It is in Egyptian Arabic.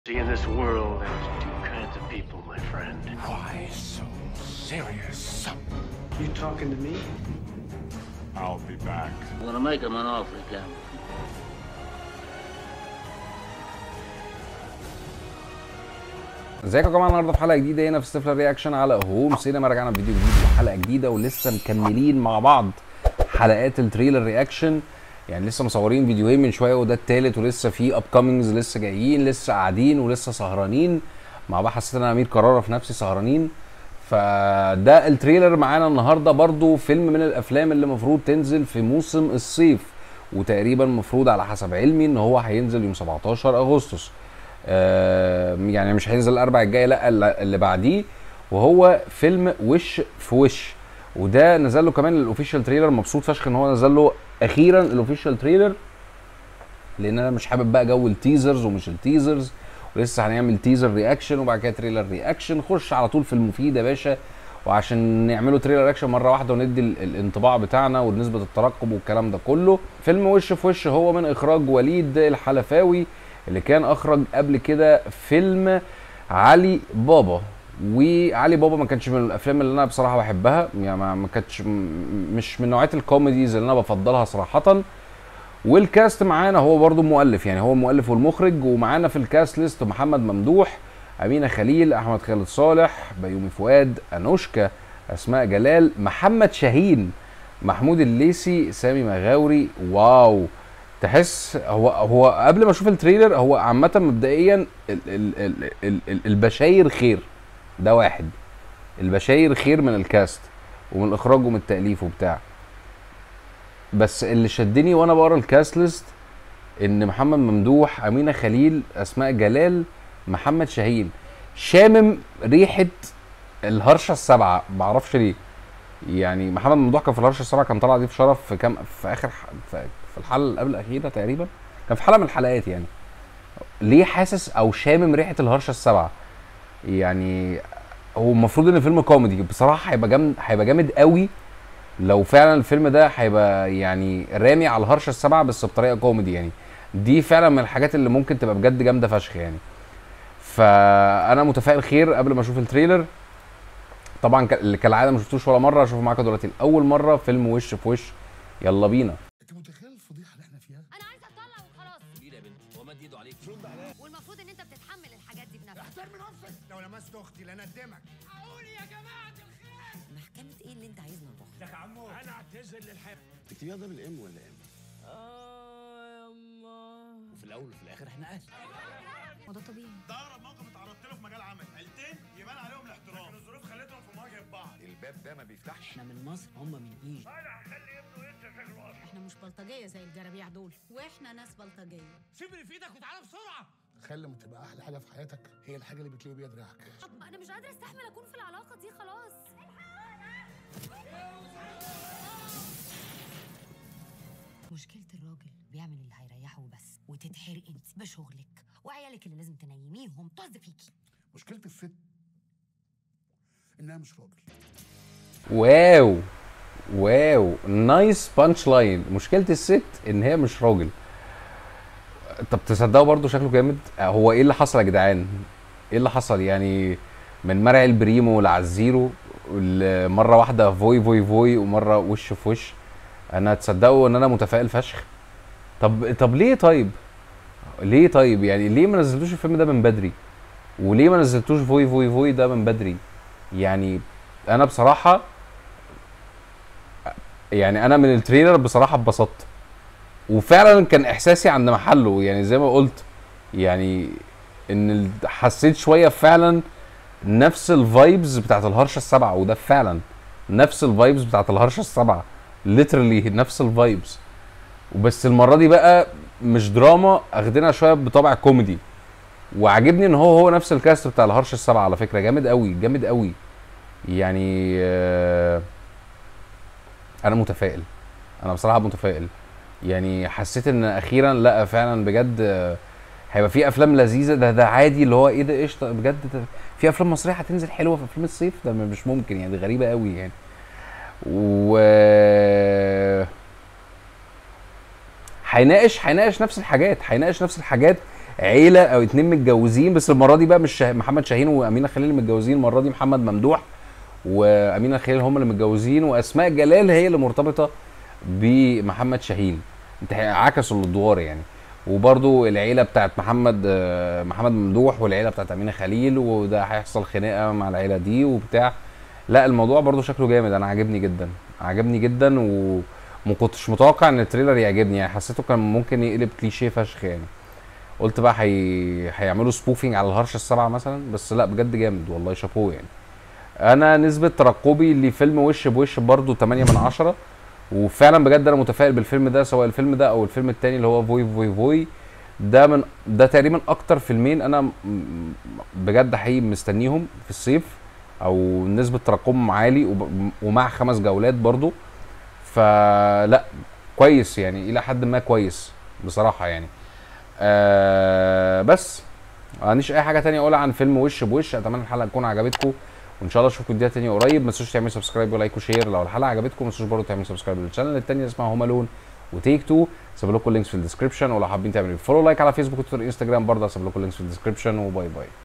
See, in this world, there's two kinds of people, my friend. Why so serious? You talking to me? I'll be back. I'm gonna make him an offer again. ازيكم يا جماعه النهارده في حلقه جديده هنا في ستيفلر رياكشن على هوم سينما رجعنا بفيديو جديد وحلقه جديده ولسه مكملين مع بعض حلقات التريلر رياكشن يعني لسه مصورين فيديوهين من شويه وده التالت ولسه في اب كامينجز لسه جايين لسه قاعدين ولسه سهرانين مع بعض حسيت ان انا امير كراره في نفسي سهرانين فده التريلر معانا النهارده برضو فيلم من الافلام اللي المفروض تنزل في موسم الصيف وتقريبا المفروض على حسب علمي ان هو هينزل يوم 17 اغسطس آه، يعني مش هينزل الاربع الجاي لا اللي- اللي بعديه وهو فيلم وش في وش وده نزل له كمان الاوفيشال تريلر مبسوط فشخ ان هو نزل له اخيرا الاوفيشال تريلر لان انا مش حابب بقى جو التيزرز ومش التيزرز ولسه هنعمل تيزر رياكشن وبعد كده تريلر رياكشن خش على طول في المفيد يا باشا وعشان نعمله تريلر رياكشن مره واحده وندي ال- الانطباع بتاعنا ونسبه الترقب والكلام ده كله فيلم وش في وش هو من اخراج وليد الحلفاوي اللي كان اخرج قبل كده فيلم علي بابا وعلي بابا ما كانش من الافلام اللي انا بصراحه بحبها يعني ما ما كانتش م- مش من نوعيه الكوميديز اللي انا بفضلها صراحه والكاست معانا هو برضو مؤلف يعني هو المؤلف والمخرج ومعانا في الكاست ليست محمد ممدوح امينه خليل احمد خالد صالح بيومي فؤاد انوشكا اسماء جلال محمد شاهين محمود الليسي سامي مغاوري واو تحس هو هو قبل ما اشوف التريلر هو عامه مبدئيا ال ال ال ال ال البشاير خير ده واحد البشاير خير من الكاست ومن الاخراج ومن التاليف وبتاع بس اللي شدني وانا بقرا الكاست ليست ان محمد ممدوح امينه خليل اسماء جلال محمد شاهين شامم ريحه الهرشه السبعه معرفش ليه يعني محمد ممدوح كان في الهرشه السبعه كان طالع ضيف شرف في كام في اخر ح- في في الحلقه اللي قبل الاخيره تقريبا كان في حلقه من الحلقات يعني ليه حاسس او شامم ريحه الهرشه السبعه يعني هو المفروض ان فيلم كوميدي بصراحه هيبقى جامد هيبقى جامد قوي لو فعلا الفيلم ده هيبقى يعني رامي على الهرشه السبعه بس بطريقه كوميدي يعني دي فعلا من الحاجات اللي ممكن تبقى بجد جامده فشخ يعني فانا متفائل خير قبل ما اشوف التريلر طبعا ك- اللي كالعاده ما شفتوش ولا مره اشوفه معاكم دلوقتي لاول مره فيلم وش في وش يلا بينا انت متخيل الفضيحه اللي احنا فيها؟ انا عايزه اطلع وخلاص كبير يا بنت هو مد ايده عليك والمفروض ان انت بتتحمل الحاجات دي بنفسك احترمي نفسك لو لمست اختي لندمك محكمه ايه اللي انت عايزنا نروح انا اعتذر للحياه تكتبيها ده بالام ولا ام؟ وفي الاول وفي الاخر احنا اهل ما ده طبيعي ده اقرب موقف اتعرضت له في مجال عمل عيلتين يبان عليهم الاحترام لكن الظروف خلتهم في مواجهه بعض الباب ده ما بيفتحش احنا من مصر هم من ايجي احنا مش بلطجيه زي الجرابيع دول واحنا ناس بلطجيه سيب اللي في ايدك وتعالى بسرعه خلي لما تبقى احلى حاجه في حياتك هي الحاجه اللي بتلاقي بيها دراعك انا مش قادره استحمل اكون في العلاقه دي خلاص مشكلة الراجل بيعمل اللي هيريحه وبس وتتحرق انت بشغلك وعيالك اللي لازم تنيميهم طز فيكي مشكله الست انها مش راجل واو واو نايس بانش لاين مشكله الست ان هي مش راجل طب تصدقوا برضو شكله جامد آه، هو ايه اللي حصل يا جدعان ايه اللي حصل يعني من مرعي البريمو لعزيرو ل- مره واحده فوي فوي فوي ومره وش في وش انا تصدقوا ان انا متفائل فشخ طب طب ليه طيب ليه طيب يعني ليه ما نزلتوش الفيلم ده من بدري وليه ما نزلتوش فوي فوي فوي ده من بدري يعني انا بصراحه يعني انا من التريلر بصراحه اتبسطت وفعلا كان احساسي عند محله يعني زي ما قلت يعني ان ال- حسيت شويه فعلا نفس الفايبز بتاعت الهرشه السبعه وده فعلا نفس الفايبز بتاعت الهرشه السبعه ليترلي نفس الفايبز وبس المره دي بقى مش دراما اخدنا شويه بطابع كوميدي وعجبني ان هو هو نفس الكاست بتاع الهرشه السبعه على فكره جامد قوي جامد قوي يعني آه، انا متفائل انا بصراحه متفائل يعني حسيت ان اخيرا لا فعلا بجد آه، هيبقى في افلام لذيذه ده ده عادي اللي هو ايه ده قشطه بجد ده في افلام مصريه هتنزل حلوه في افلام الصيف ده مش ممكن يعني دي غريبه قوي يعني و هيناقش هيناقش نفس الحاجات هيناقش نفس الحاجات عيله او اتنين متجوزين بس المره دي بقى مش شه- محمد شاهين وامينه خليل اللي متجوزين المره دي محمد ممدوح وامينه خليل هم اللي متجوزين واسماء جلال هي اللي مرتبطه بمحمد شاهين انت عكسوا الادوار يعني وبرضو العيله بتاعت محمد آه، محمد ممدوح والعيله بتاعت امينه خليل وده هيحصل خناقه مع العيله دي وبتاع لا الموضوع برضو شكله جامد انا عاجبني جدا عجبني جدا وما كنتش متوقع ان التريلر يعجبني يعني حسيته كان ممكن يقلب كليشيه فشخ يعني قلت بقى هي... هيعملوا سبوفينج على الهرشه السبعه مثلا بس لا بجد جامد والله شابوه يعني انا نسبه ترقبي لفيلم وش بوش برضو 8 من 10 وفعلا بجد انا متفائل بالفيلم ده سواء الفيلم ده او الفيلم التاني اللي هو فوي فوي فوي ده من ده تقريبا اكتر فيلمين انا م- م- بجد حقيقي مستنيهم في الصيف او نسبه ترقبهم عالي وب- ومع خمس جولات برضو فلا كويس يعني الى حد ما كويس بصراحه يعني آه بس ما عنديش اي حاجه تانية اقولها عن فيلم وش بوش اتمنى الحلقه تكون عجبتكم وان شاء الله اشوفكم فيديوهات تانية قريب ما تنسوش تعملوا سبسكرايب ولايك وشير لو الحلقه عجبتكم ما تنسوش برضه تعملوا سبسكرايب للشانل التانية اسمها هوم الون وتيك تو سيب لكم اللينكس في الديسكربشن ولو حابين تعملوا فولو لايك على فيسبوك وتويتر انستجرام برضه هسيب لكم اللينكس في الديسكربشن وباي باي